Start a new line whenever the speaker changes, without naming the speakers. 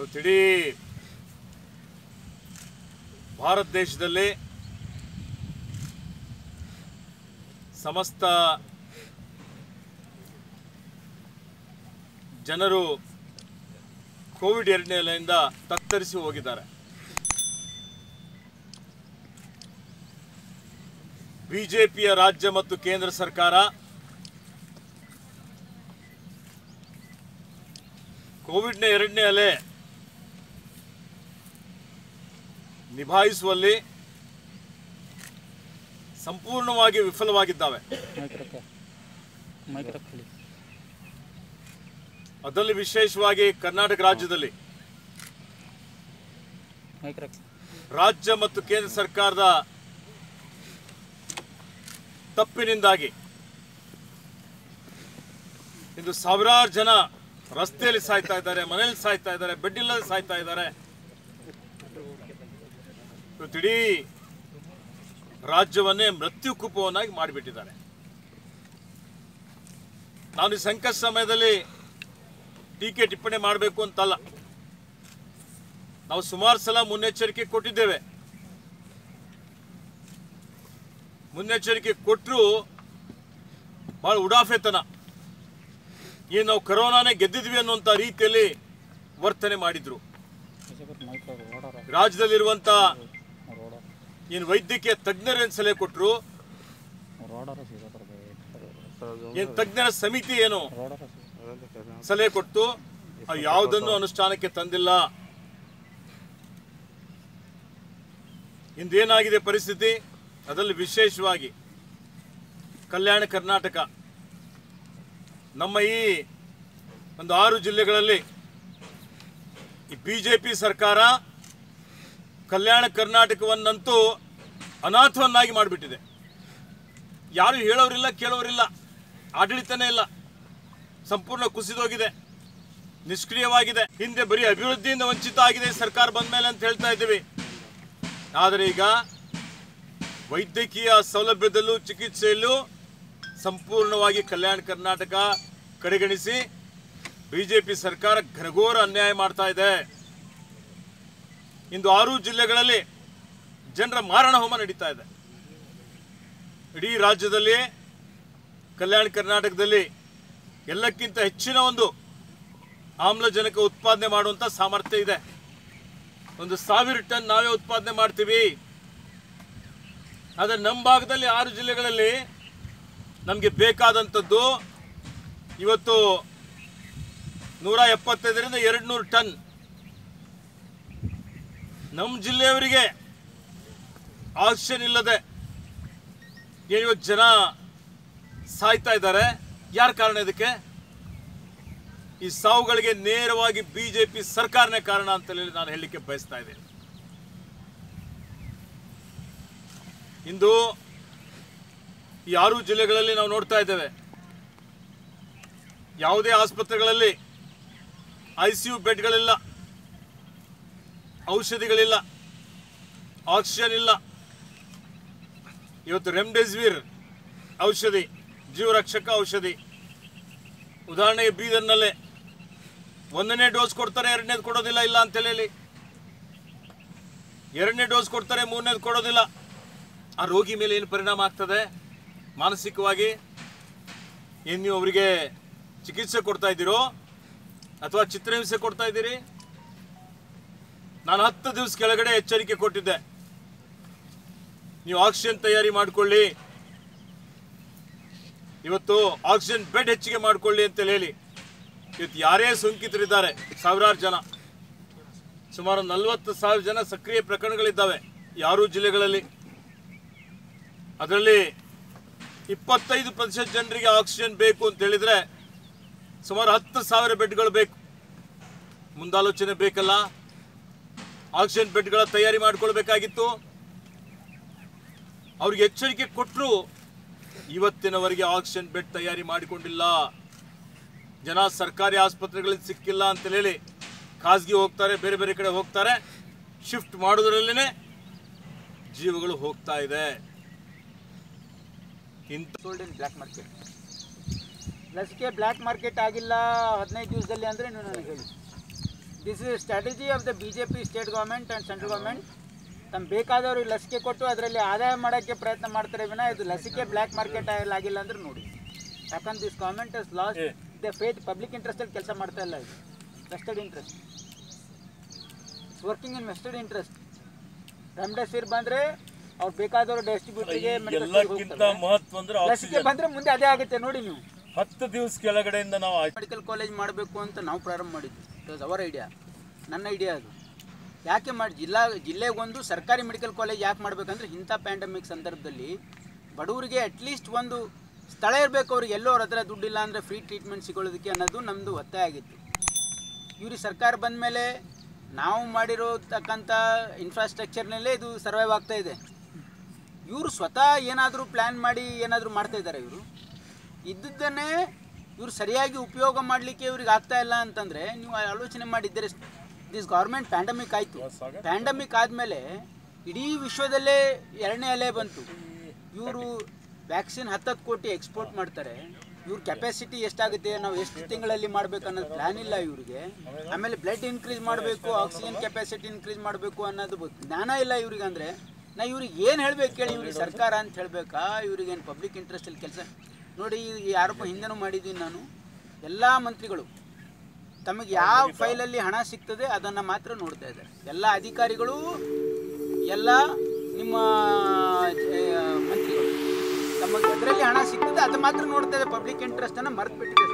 ಇವತ್ತಿಡೀ ಭಾರತ ದೇಶದಲ್ಲಿ ಸಮಸ್ತ ಜನರು ಕೋವಿಡ್ ಎರಡನೇ ಅಲೆಯಿಂದ ತತ್ತರಿಸಿ ಹೋಗಿದ್ದಾರೆ ಬಿಜೆಪಿಯ ರಾಜ್ಯ ಮತ್ತು ಕೇಂದ್ರ ಸರ್ಕಾರ ಕೋವಿಡ್ನ ಎರಡನೇ ಅಲೆ ನಿಭಾಯಿಸುವಲ್ಲಿ ಸಂಪೂರ್ಣವಾಗಿ ವಿಫಲವಾಗಿದ್ದಾವೆ
ಮೈಕ್ರಕ್ಕ ಮೈಕ್ರಕ್ಕಲ್ಲಿ
ಅದರಲ್ಲಿ ವಿಶೇಷವಾಗಿ ಕರ್ನಾಟಕ ರಾಜ್ಯದಲ್ಲಿ
ಮೈಕ್ರಕ್ಕ
ರಾಜ್ಯ ಮತ್ತು ಕೇಂದ್ರ ಸರ್ಕಾರದ ತಪ್ಪಿನಿಂದಾಗಿ ಇಂದು ಸಾವಿರಾರು ಜನ ರಸ್ತೆಯಲ್ಲಿ ಸಾಯ್ತಾ ಇದ್ದಾರೆ ಮನೆಯಲ್ಲಿ ಸಾಯ್ತಾ ಇದ್ದಾರೆ ಬೆಡ್ ಇಲ್ಲದೆ ಸಾಯ್ತಾ ಇದ್ದಾರೆ ಇವತ್ತು ಇಡೀ ರಾಜ್ಯವನ್ನೇ ಮೃತ್ಯು ಕೂಪವನ್ನಾಗಿ ಮಾಡಿಬಿಟ್ಟಿದ್ದಾರೆ ನಾನು ಈ ಸಂಕಷ್ಟ ಸಮಯದಲ್ಲಿ ಟೀಕೆ ಟಿಪ್ಪಣಿ ಮಾಡಬೇಕು ಅಂತಲ್ಲ ನಾವು ಸುಮಾರು ಸಲ ಮುನ್ನೆಚ್ಚರಿಕೆ ಕೊಟ್ಟಿದ್ದೇವೆ ಮುನ್ನೆಚ್ಚರಿಕೆ ಕೊಟ್ಟರು ಬಹಳ ಉಡಾಫೆತನ ಏನು ನಾವು ಕರೋನಾನೇ ಗೆದ್ದಿದ್ವಿ ಅನ್ನುವಂಥ ರೀತಿಯಲ್ಲಿ ವರ್ತನೆ ಮಾಡಿದ್ರು
ಮೈಕ್ರೋ ರೋಡರ
ರಾಜ್ಯದಲ್ಲಿರುವಂಥ
ರೋಡ
ಏನು ವೈದ್ಯಕೀಯ ತಜ್ಞರೇನು ಸಲಹೆ ಕೊಟ್ಟರು
ರೋಡರ ಸಿಗೋದ್ರ
ಏನು ತಜ್ಞರ ಸಮಿತಿ ಏನು
ರೋಡರ
ಸಲಹೆ ಕೊಟ್ಟು ಅವು ಯಾವುದನ್ನು ಅನುಷ್ಠಾನಕ್ಕೆ ತಂದಿಲ್ಲ ಇಂದೇನಾಗಿದೆ ಪರಿಸ್ಥಿತಿ ಅದರಲ್ಲಿ ವಿಶೇಷವಾಗಿ ಕಲ್ಯಾಣ ಕರ್ನಾಟಕ ನಮ್ಮ ಈ ಒಂದು ಆರು ಜಿಲ್ಲೆಗಳಲ್ಲಿ ಈ ಬಿ ಜೆ ಪಿ ಸರ್ಕಾರ ಕಲ್ಯಾಣ ಕರ್ನಾಟಕವನ್ನಂತೂ ಅನಾಥವನ್ನಾಗಿ ಮಾಡಿಬಿಟ್ಟಿದೆ ಯಾರು ಹೇಳೋರಿಲ್ಲ ಕೇಳೋರಿಲ್ಲ ಆಡಳಿತನೇ ಇಲ್ಲ ಸಂಪೂರ್ಣ ಕುಸಿದೋಗಿದೆ ನಿಷ್ಕ್ರಿಯವಾಗಿದೆ ಹಿಂದೆ ಬರೀ ಅಭಿವೃದ್ಧಿಯಿಂದ ವಂಚಿತ ಆಗಿದೆ ಈ ಸರ್ಕಾರ ಬಂದ ಮೇಲೆ ಅಂತ ಹೇಳ್ತಾ ಇದ್ದೀವಿ ಆದರೆ ಈಗ ವೈದ್ಯಕೀಯ ಸೌಲಭ್ಯದಲ್ಲೂ ಚಿಕಿತ್ಸೆಯಲ್ಲೂ ಸಂಪೂರ್ಣವಾಗಿ ಕಲ್ಯಾಣ ಕರ್ನಾಟಕ ಕಡೆಗಣಿಸಿ ಬಿಜೆಪಿ ಸರ್ಕಾರ ಘನಘೋರ ಅನ್ಯಾಯ ಮಾಡ್ತಾ ಇದೆ ಇಂದು ಆರು ಜಿಲ್ಲೆಗಳಲ್ಲಿ ಜನರ ಮಾರಣ ಹೋಮ ನಡೀತಾ ಇದೆ ಇಡೀ ರಾಜ್ಯದಲ್ಲಿ ಕಲ್ಯಾಣ ಕರ್ನಾಟಕದಲ್ಲಿ ಎಲ್ಲಕ್ಕಿಂತ ಹೆಚ್ಚಿನ ಒಂದು ಆಮ್ಲಜನಕ ಉತ್ಪಾದನೆ ಮಾಡುವಂಥ ಸಾಮರ್ಥ್ಯ ಇದೆ ಒಂದು ಸಾವಿರ ಟನ್ ನಾವೇ ಉತ್ಪಾದನೆ ಮಾಡ್ತೀವಿ ಆದರೆ ನಮ್ಮ ಭಾಗದಲ್ಲಿ ಆರು ಜಿಲ್ಲೆಗಳಲ್ಲಿ ನಮಗೆ ಬೇಕಾದಂಥದ್ದು ಇವತ್ತು ನೂರ ಎಪ್ಪತ್ತೈದರಿಂದ ಎರಡು ನೂರು ಟನ್ ನಮ್ಮ ಜಿಲ್ಲೆಯವರಿಗೆ ಆಕ್ಸಿಜನ್ ಇಲ್ಲದೆ ಏನು ಇವತ್ತು ಜನ ಸಾಯ್ತಾ ಇದ್ದಾರೆ ಯಾರ ಕಾರಣ ಇದಕ್ಕೆ ಈ ಸಾವುಗಳಿಗೆ ನೇರವಾಗಿ ಬಿಜೆಪಿ ಸರ್ಕಾರನೇ ಕಾರಣ ಅಂತ ಹೇಳಿ ನಾನು ಹೇಳಲಿಕ್ಕೆ ಬಯಸ್ತಾ ಇದ್ದೇನೆ ಇಂದು ಈ ಆರು ಜಿಲ್ಲೆಗಳಲ್ಲಿ ನಾವು ನೋಡ್ತಾ ಇದ್ದೇವೆ ಯಾವುದೇ ಆಸ್ಪತ್ರೆಗಳಲ್ಲಿ ಐ ಸಿ ಯು ಬೆಡ್ಗಳಿಲ್ಲ ಔಷಧಿಗಳಿಲ್ಲ ಆಕ್ಸಿಜನ್ ಇಲ್ಲ ಇವತ್ತು ರೆಮ್ಡೆಸಿವಿರ್ ಔಷಧಿ ಜೀವರಕ್ಷಕ ಔಷಧಿ ಉದಾಹರಣೆಗೆ ಬೀದರ್ನಲ್ಲೇ ಒಂದನೇ ಡೋಸ್ ಕೊಡ್ತಾರೆ ಎರಡನೇದು ಕೊಡೋದಿಲ್ಲ ಇಲ್ಲ ಅಂತ ಹೇಳಿ ಎರಡನೇ ಡೋಸ್ ಕೊಡ್ತಾರೆ ಮೂರನೇದು ಕೊಡೋದಿಲ್ಲ ಆ ರೋಗಿ ಮೇಲೆ ಏನು ಪರಿಣಾಮ ಆಗ್ತದೆ ಮಾನಸಿಕವಾಗಿ ಏನು ನೀವು ಅವರಿಗೆ ಚಿಕಿತ್ಸೆ ಕೊಡ್ತಾ ಇದ್ದೀರೋ ಅಥವಾ ಚಿತ್ರಹಿಂಸೆ ಕೊಡ್ತಾ ಇದ್ದೀರಿ ನಾನು ಹತ್ತು ದಿವಸ ಕೆಳಗಡೆ ಎಚ್ಚರಿಕೆ ಕೊಟ್ಟಿದ್ದೆ ನೀವು ಆಕ್ಸಿಜನ್ ತಯಾರಿ ಮಾಡಿಕೊಳ್ಳಿ ಇವತ್ತು ಆಕ್ಸಿಜನ್ ಬೆಡ್ ಹೆಚ್ಚಿಗೆ ಮಾಡಿಕೊಳ್ಳಿ ಅಂತ ಹೇಳಿ ಇವತ್ತು ಯಾರೇ ಸೋಂಕಿತರಿದ್ದಾರೆ ಸಾವಿರಾರು ಜನ ಸುಮಾರು ನಲವತ್ತು ಸಾವಿರ ಜನ ಸಕ್ರಿಯ ಪ್ರಕರಣಗಳಿದ್ದಾವೆ ಯಾರೂ ಜಿಲ್ಲೆಗಳಲ್ಲಿ ಅದರಲ್ಲಿ ಇಪ್ಪತ್ತೈದು ಪ್ರತಿಶತ ಜನರಿಗೆ ಆಕ್ಸಿಜನ್ ಬೇಕು ಅಂತ ಹೇಳಿದ್ರೆ ಸುಮಾರು ಹತ್ತು ಸಾವಿರ ಬೆಡ್ಗಳು ಬೇಕು ಮುಂದಾಲೋಚನೆ ಬೇಕಲ್ಲ ಆಕ್ಸಿಜನ್ ಬೆಡ್ಗಳ ತಯಾರಿ ಮಾಡ್ಕೊಳ್ಬೇಕಾಗಿತ್ತು ಅವ್ರಿಗೆ ಎಚ್ಚರಿಕೆ ಕೊಟ್ಟರು ಇವತ್ತಿನವರೆಗೆ ಆಕ್ಸಿಜನ್ ಬೆಡ್ ತಯಾರಿ ಮಾಡಿಕೊಂಡಿಲ್ಲ ಜನ ಸರ್ಕಾರಿ ಆಸ್ಪತ್ರೆಗಳಲ್ಲಿ ಸಿಕ್ಕಿಲ್ಲ ಅಂತ ಹೇಳಿ ಖಾಸಗಿ ಹೋಗ್ತಾರೆ ಬೇರೆ ಬೇರೆ ಕಡೆ ಹೋಗ್ತಾರೆ ಶಿಫ್ಟ್ ಮಾಡೋದ್ರಲ್ಲೇ ಜೀವಗಳು ಹೋಗ್ತಾ ಇದೆ ಇಂಥ
ಸೋಲ್ಡ್ ಇನ್ ಬ್ಲ್ಯಾಕ್ ಮಾರ್ಕೆಟ್ ಲಸಿಕೆ ಬ್ಲ್ಯಾಕ್ ಮಾರ್ಕೆಟ್ ಆಗಿಲ್ಲ ಹದಿನೈದು ದಿವಸದಲ್ಲಿ ಅಂದರೆ ನೀವು ನನಗೆ ಹೇಳಿ this is strategy of the B J P state government and central government ತಮ್ಮ ಬೇಕಾದವ್ರಿಗೆ ಲಸಿಕೆ ಕೊಟ್ಟು ಅದರಲ್ಲಿ ಆದಾಯ ಮಾಡೋಕ್ಕೆ ಪ್ರಯತ್ನ ಮಾಡ್ತಾರೆ ವಿನ ಇದು ಲಸಿಕೆ ಬ್ಲ್ಯಾಕ್ ಮಾರ್ಕೆಟ್ ಆಗಿಲ್ಲ ಅಂದ್ರೆ ನೋಡಿ ಯಾಕಂದ್ರೆ this government is lost the faith public ಇಂಟ್ರೆಸ್ಟಲ್ಲಿ ಕೆಲಸ ಮಾಡ್ತಾ ಇಲ್ಲ ಇದು vested interest it's working in vested interest remdesivir ಬಂದರೆ ಅವ್ರು ಬೇಕಾದವರು ಡಿಸ್ಟ್ರಿಬ್ಯೂಟರ್ಗೆ
ಎಲ್ಲಕ್ಕಿಂತ ಮಹತ್ವ ಅಂದ್ರೆ
ಲಸಿಕೆ
ಆಕ್ಸಿಜನ್
ಬಂದರೆ ಮುಂದೆ ಅದೇ ಆಗುತ್ತೆ ನೋಡಿ ನೀವು
ಹತ್ತು ದಿವಸ ಕೆಳಗಡೆಯಿಂದ ನಾವು ಆಯ್ತು
ಮೆಡಿಕಲ್ ಕಾಲೇಜ್ ಮಾಡಬೇಕು ಅಂತ ನಾವು ಪ್ರಾರಂಭ ಮಾಡಿದ್ವಿ ಇಟ್ ವಾಸ್ ಅವರ್ ಐಡಿಯಾ ನನ್ನ ಐಡಿಯಾ ಅದು ಯಾಕೆ ಮಾಡಿ ಜಿಲ್ಲಾ ಜಿಲ್ಲೆಗೊಂದು ಸರ್ಕಾರಿ ಮೆಡಿಕಲ್ ಕಾಲೇಜ್ ಯಾಕೆ ಮಾಡಬೇಕಂದ್ರೆ ಇಂಥ ಪ್ಯಾಂಡಮಿಕ್ ಸಂದರ್ಭದಲ್ಲಿ ಬಡವರಿಗೆ ಅಟ್ಲೀಸ್ಟ್ ಒಂದು ಸ್ಥಳ ಇರಬೇಕು ಅವ್ರಿಗೆ ಎಲ್ಲೋ ಅವ್ರ ಹತ್ರ ದುಡ್ಡಿಲ್ಲ ಅಂದರೆ ಫ್ರೀ ಟ್ರೀಟ್ಮೆಂಟ್ ಸಿಗೋದಕ್ಕೆ ಅನ್ನೋದು ನಮ್ಮದು ಒತ್ತಾಯ ಆಗಿತ್ತು ಇವ್ರಿಗೆ ಸರ್ಕಾರ ಬಂದ ಮೇಲೆ ನಾವು ಮಾಡಿರೋತಕ್ಕಂಥ ಇನ್ಫ್ರಾಸ್ಟ್ರಕ್ಚರ್ನಲ್ಲೇ ಇದು ಸರ್ವೈವ್ ಆಗ್ತಾ ಇದೆ ಇವರು ಸ್ವತಃ ಏನಾದರೂ ಪ್ಲ್ಯಾನ್ ಮಾಡಿ ಏನಾದರೂ ಮಾಡ್ತಾ ಇದ್ದಾರೆ ಇವರು ಇದ್ದದ್ದನ್ನೇ ಇವ್ರು ಸರಿಯಾಗಿ ಉಪಯೋಗ ಮಾಡಲಿಕ್ಕೆ ಇವ್ರಿಗೆ ಆಗ್ತಾ ಇಲ್ಲ ಅಂತಂದರೆ ನೀವು ಆಲೋಚನೆ ಮಾಡಿದ್ದರೆ ದಿಸ್ ಗೌರ್ಮೆಂಟ್ ಪ್ಯಾಂಡಮಿಕ್ ಆಯಿತು ಪ್ಯಾಂಡಮಿಕ್ ಆದಮೇಲೆ ಇಡೀ ವಿಶ್ವದಲ್ಲೇ ಎರಡನೇ ಅಲೆ ಬಂತು ಇವರು ವ್ಯಾಕ್ಸಿನ್ ಹತ್ತತ್ತು ಕೋಟಿ ಎಕ್ಸ್ಪೋರ್ಟ್ ಮಾಡ್ತಾರೆ ಇವ್ರ ಕೆಪಾಸಿಟಿ ಎಷ್ಟಾಗುತ್ತೆ ನಾವು ಎಷ್ಟು ತಿಂಗಳಲ್ಲಿ ಮಾಡ್ಬೇಕು ಅನ್ನೋದು ಪ್ಲ್ಯಾನ್ ಇಲ್ಲ ಇವರಿಗೆ ಆಮೇಲೆ ಬ್ಲಡ್ ಇನ್ಕ್ರೀಸ್ ಮಾಡಬೇಕು ಆಕ್ಸಿಜನ್ ಕೆಪಾಸಿಟಿ ಇನ್ಕ್ರೀಸ್ ಮಾಡಬೇಕು ಅನ್ನೋದು ಗೊತ್ತು. ಜ್ಞಾನ ಇಲ್ಲ ಇವ್ರಿಗೆ ಅಂದರೆ ನಾ ಇವ್ರಿಗೆ ಏನು ಹೇಳ್ಬೇಕು ಹೇಳಿ ಇವ್ರಿಗೆ ಸರ್ಕಾರ ಅಂತ ಹೇಳಬೇಕಾ ಇವ್ರಿಗೆ ಏನು ಪಬ್ಲಿಕ್ ಇಂಟ್ರೆಸ್ಟಲ್ಲಿ ಕೆಲಸ ನೋಡಿ ಈ ಆರೋಪ ಹಿಂದೆನೂ ಮಾಡಿದ್ದೀನಿ ನಾನು ಎಲ್ಲ ಮಂತ್ರಿಗಳು ತಮಗೆ ಯಾವ ಫೈಲಲ್ಲಿ ಹಣ ಸಿಗ್ತದೆ ಅದನ್ನು ಮಾತ್ರ ನೋಡ್ತಾ ಇದ್ದಾರೆ ಎಲ್ಲ ಅಧಿಕಾರಿಗಳು ಎಲ್ಲ ನಿಮ್ಮ ಆ, ಮಂತ್ರಿಗಳು ತಮಗೆ ಅದರಲ್ಲಿ ಹಣ ಸಿಗ್ತದೆ ಅದು ಮಾತ್ರ ನೋಡ್ತಾ ಇದೆ ಪಬ್ಲಿಕ್ ಇಂಟ್ರೆಸ್ಟನ್ನು ಮರೆತು ಬಿಟ್ಟಿದೆ